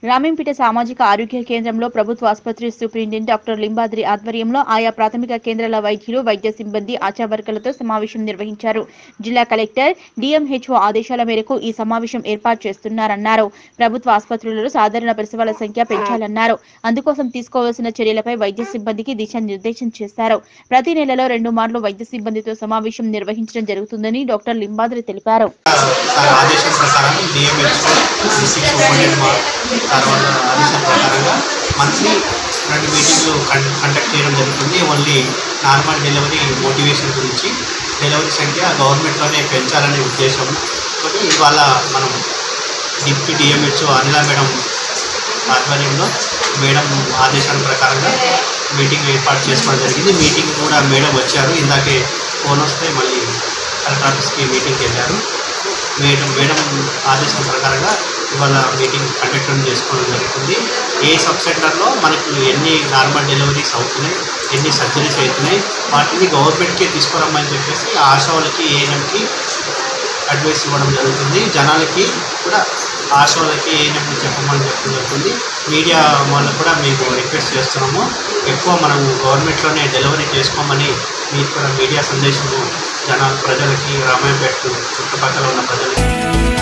రామేంపేట సామాజిక ఆరోగ్య కేంద్రంలో ప్రభుత్వ ఆసుపత్రి సూపరింటెండెంట్ డాక్టర్ లింబాద్రి ఆధ్వర్యంలో ఆయా ప్రాథమిక కేంద్రాల వైద్యులు వైద్య సిబ్బంది ఆశా వర్కర్లతో సమావేశం నిర్వహించారు జిల్లా కలెక్టర్ డిఎంహెచ్ఓ ఆదేశాల మేరకు ఈ సమావేశం ఏర్పాటు చేస్తున్నారన్నారు ప్రభుత్వ ఆసుపత్రులలో సాధారణ ప్రసవాల సంఖ్య పెంచాలన్నారు అందుకోసం తీసుకోవాల్సిన చర్యలపై వైద్య సిబ్బందికి దిశానిర్దేశం చేశారు ప్రతి నెలలో రెండు మార్లు వైద్య సిబ్బందితో సమావేశం నిర్వహించడం జరుగుతుందని డాక్టర్ లింబాద్రి తెలిపారు సార్ ఆదేశం ప్రకారం డిఎంహెచ్ఓ డిస్ట్రిక్ట్ సూపరింటెండెంట్ మా సార్ వాళ్ళ ఆదేశం ప్రకారంగా మంత్లీ రెండు మీటింగ్లు కం కండక్ట్ చేయడం జరుగుతుంది ఓన్లీ నార్మల్ డెలివరీ మోటివేషన్ గురించి డెలివరీ సంఖ్య గవర్నమెంట్లోనే పెంచాలనే ఉద్దేశంతో ఇవాళ మనం డిప్యూటీ డిఎంహెచ్ఓ అనిల మేడం ఆధ్వర్యంలో మేడం ఆదేశాల ప్రకారంగా మీటింగ్ ఏర్పాటు చేసుకోవడం జరిగింది మీటింగ్ కూడా మేడం వచ్చారు ఇందాకే ఫోన్ వస్తే మళ్ళీ కలెక్టర్ ఆఫీస్కి మీటింగ్కి వెళ్ళారు మేడం మేడం ఆదేశం ప్రకారంగా ఇవాళ మీటింగ్ కండక్ట్ చేసుకోవడం జరుగుతుంది ఏ సబ్ సెంటర్లో మనకు ఎన్ని నార్మల్ డెలివరీస్ అవుతున్నాయి ఎన్ని సర్జరీస్ అవుతున్నాయి వాటిని గవర్నమెంట్కే తీసుకురమ్మని చెప్పేసి ఆశా వాళ్ళకి ఏఎన్ఎంకి అడ్వైస్ ఇవ్వడం జరుగుతుంది జనాలకి కూడా ఆశ వాళ్ళకి ఏఎన్ఎంకి చెప్పమని చెప్పడం జరుగుతుంది మీడియా వాళ్ళకు కూడా మేము రిక్వెస్ట్ చేస్తున్నాము ఎక్కువ మనం గవర్నమెంట్లోనే డెలివరీ చేసుకోమని మీకు కూడా మీడియా సందేశము జనాల ప్రజలకి రామాయపేట చుట్టుపక్కల ఉన్న ప్రజలకి